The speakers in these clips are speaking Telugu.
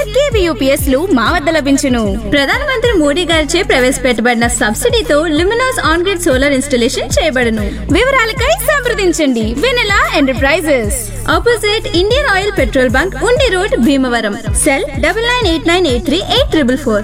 ఇయర్ కేవీయూపీఎస్ లు మా వద్ద లభించును ప్రధానమంత్రి మోడీ గారిచే ప్రవేశపెట్టబడిన సబ్సిడీతో Luminous on grid solar installation చేయబడును వివరాలకై సంప్రదించండి Vennela enterprises opposite Indian Oil petrol bunk Undi road Bhimavaram cell double nine eight nine eight three eight triple four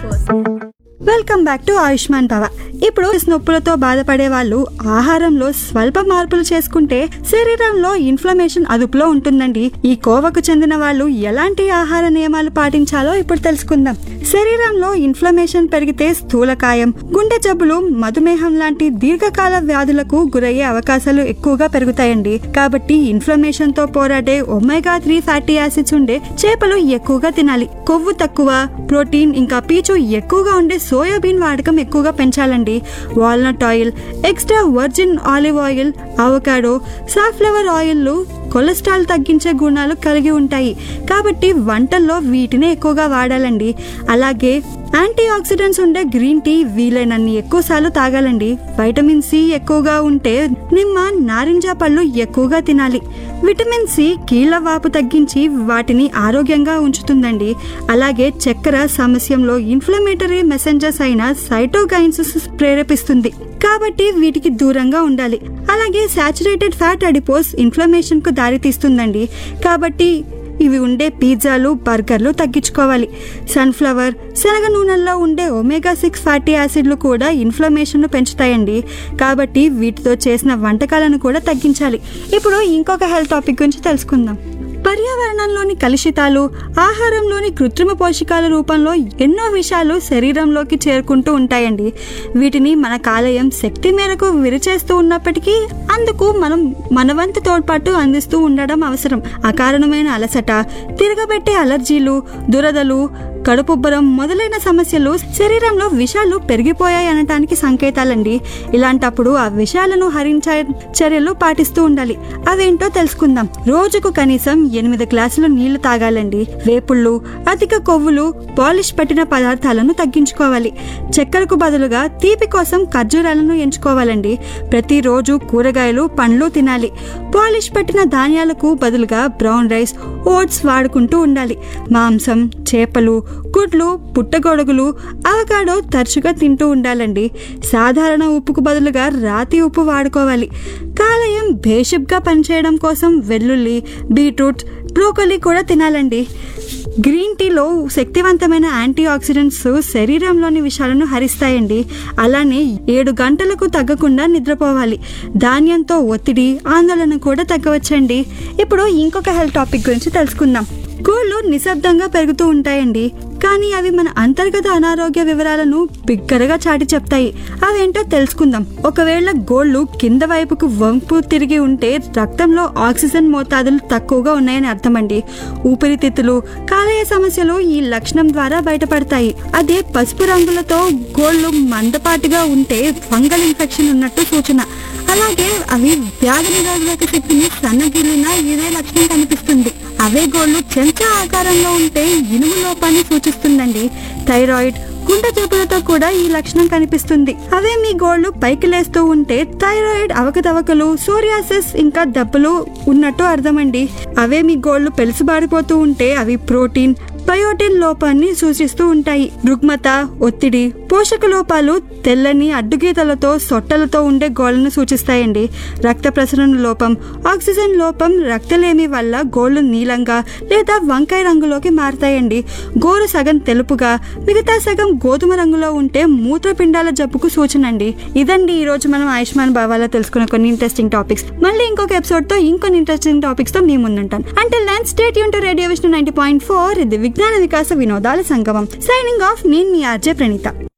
welcome back to Ayushman Bhava ఇప్పుడు నొప్పులతో బాధపడే వాళ్ళు ఆహారంలో స్వల్ప మార్పులు చేసుకుంటే శరీరంలో ఇన్ఫ్లమేషన్ అదుపులో ఉంటుందండి ఈ కోవకు చెందిన వాళ్ళు ఎలాంటి ఆహార నియమాలు పాటించాలో ఇప్పుడు తెలుసుకుందాం శరీరంలో ఇన్ఫ్లమేషన్ పెరిగితే స్థూలకాయం గుండె జబ్బులు మధుమేహం లాంటి దీర్ఘకాల వ్యాధులకు గురయ్యే అవకాశాలు ఎక్కువగా పెరుగుతాయండి కాబట్టి ఇన్ఫ్లమేషన్ తో పోరాడే ఒమేగా త్రీ ఫ్యాటీ యాసిడ్స్ ఉండే చేపలు ఎక్కువగా తినాలి కొవ్వు తక్కువ ప్రోటీన్ ఇంకా పీచు ఎక్కువగా ఉండే సోయాబీన్ వాడకం ఎక్కువగా పెంచాలండి walnut oil extra virgin olive oil avocado safflower ఆయిల్లు కొలెస్ట్రాల్ తగ్గించే గుణాలు కలిగి ఉంటాయి కాబట్టి వంటల్లో వీటిని ఎక్కువగా వాడాలండి అలాగే యాంటీ ఆక్సిడెంట్స్ ఉండే గ్రీన్ టీ వీలైనన్ని ఎక్కువసార్లు తాగాలండి వైటమిన్ సి ఎక్కువగా ఉంటే నిమ్మ నారింజ పళ్ళు ఎక్కువగా తినాలి విటమిన్ సి కీళ్ళ వాపు తగ్గించి వాటిని ఆరోగ్యంగా ఉంచుతుందండి అలాగే చక్కెర సమస్యంలో ఇన్ఫ్లమేటరీ మెసెంజర్స్ అయిన సైటోగైన్స్ ప్రేరేపిస్తుంది కాబట్టి వీటికి దూరంగా ఉండాలి అలాగే సాచురేటెడ్ ఫ్యాట్ అడిపోస్ ఇన్ఫ్లమేషన్ కు దారితీస్తుందండి కాబట్టి ఇవి ఉండే పిజ్జాలు బర్గర్లు తగ్గించుకోవాలి సన్ఫ్లవర్ శనగ నూనెల్లో ఉండే ఒమేగా సిక్స్ ఫ్యాటీ యాసిడ్లు కూడా ఇన్ఫ్లమేషన్ను పెంచుతాయండి కాబట్టి వీటితో చేసిన వంటకాలను కూడా తగ్గించాలి ఇప్పుడు ఇంకొక హెల్త్ టాపిక్ గురించి తెలుసుకుందాం పర్యావరణంలోని కలుషితాలు ఆహారంలోని కృత్రిమ పోషకాల రూపంలో ఎన్నో విషయాలు శరీరంలోకి చేరుకుంటూ ఉంటాయండి వీటిని మన కాలేయం శక్తి మేరకు విరిచేస్తూ ఉన్నప్పటికీ అందుకు మనం మనవంతు తోడ్పాటు అందిస్తూ ఉండడం అవసరం అకారణమైన అలసట తిరగబెట్టే అలర్జీలు దురదలు కడుపుబ్బరం మొదలైన సమస్యలు శరీరంలో విషాలు పెరిగిపోయాయి అనటానికి సంకేతాలండి ఇలాంటప్పుడు ఆ విషయాలను హరించే చర్యలు పాటిస్తూ ఉండాలి అవేంటో తెలుసుకుందాం రోజుకు కనీసం ఎనిమిది గ్లాసులు నీళ్లు తాగాలండి వేపుళ్ళు అధిక కొవ్వులు పాలిష్ పట్టిన పదార్థాలను తగ్గించుకోవాలి చక్కెరకు బదులుగా తీపి కోసం ఖర్జూరాలను ఎంచుకోవాలండి ప్రతిరోజు కూరగాయలు పండ్లు తినాలి పాలిష్ పట్టిన ధాన్యాలకు బదులుగా బ్రౌన్ రైస్ ఓట్స్ వాడుకుంటూ ఉండాలి మాంసం చేపలు గుడ్లు పుట్టగొడుగులు అవకాడో తరచుగా తింటూ ఉండాలండి సాధారణ ఉప్పుకు బదులుగా రాతి ఉప్పు వాడుకోవాలి కాలేయం బేషిప్గా పనిచేయడం కోసం వెల్లుల్లి బీట్రూట్ బ్రోకలీ కూడా తినాలండి గ్రీన్ టీలో శక్తివంతమైన యాంటీ ఆక్సిడెంట్స్ శరీరంలోని విషాలను హరిస్తాయండి అలానే ఏడు గంటలకు తగ్గకుండా నిద్రపోవాలి ధాన్యంతో ఒత్తిడి ఆందోళన కూడా తగ్గవచ్చండి ఇప్పుడు ఇంకొక హెల్త్ టాపిక్ గురించి తెలుసుకుందాం కోళ్ళు నిశ్శబ్దంగా పెరుగుతూ ఉంటాయండి కానీ అవి మన అంతర్గత అనారోగ్య వివరాలను బిగ్గరగా చాటి చెప్తాయి అవేంటో తెలుసుకుందాం ఒకవేళ గోళ్ళు కింద వైపుకు వంపు తిరిగి ఉంటే రక్తంలో ఆక్సిజన్ మోతాదులు తక్కువగా ఉన్నాయని అర్థమండి ఊపిరితిత్తులు కాలేయ సమస్యలు ఈ లక్షణం ద్వారా బయటపడతాయి అదే పసుపు రంగులతో గోళ్ళు మందపాటిగా ఉంటే ఫంగల్ ఇన్ఫెక్షన్ ఉన్నట్టు సూచన అలాగే అవి వ్యాధి నిరోధక శక్తిని సన్నగిల్లిన ఇదే లక్షణం కనిపిస్తుంది అవే గోళ్ళు చెంచా ఆకారంలో ఉంటే ఇనుము లోపాన్ని సూచిస్తుందండి థైరాయిడ్ గుండె జబ్బులతో కూడా ఈ లక్షణం కనిపిస్తుంది అవే మీ గోళ్ళు పైకి లేస్తూ ఉంటే థైరాయిడ్ అవకతవకలు సోరియాసిస్ ఇంకా దెబ్బలు ఉన్నట్టు అర్థమండి అవే మీ గోళ్ళు పెలుసుబారిపోతూ ఉంటే అవి ప్రోటీన్ బయోటిన్ లోపాన్ని సూచిస్తూ ఉంటాయి రుగ్మత ఒత్తిడి పోషక లోపాలు తెల్లని అడ్డుగీతలతో సొట్టలతో ఉండే గోళ్లను సూచిస్తాయండి రక్త ప్రసరణ లోపం ఆక్సిజన్ లోపం రక్తలేమి వల్ల గోళ్లు నీలంగా లేదా వంకాయ రంగులోకి మారతాయండి గోరు సగం తెలుపుగా మిగతా సగం గోధుమ రంగులో ఉంటే మూత్రపిండాల జబ్బుకు సూచన అండి ఇదండి ఈ రోజు మనం ఆయుష్మాన్ భావాలో తెలుసుకున్న కొన్ని ఇంట్రెస్టింగ్ టాపిక్స్ మళ్ళీ ఇంకొక ఎపిసోడ్ తో ఇంకొన్ని ఇంట్రెస్టింగ్ టాపిక్స్ తో మీ ముందుంటాను అంటే లైన్ స్టేట్ యూన్ to radio Vishnu ninety point four ఇది విజ్ఞాన వికాస వినోదాల సంగమం సైనింగ్ ఆఫ్ నేను మీ ఆర్జే ప్రణీత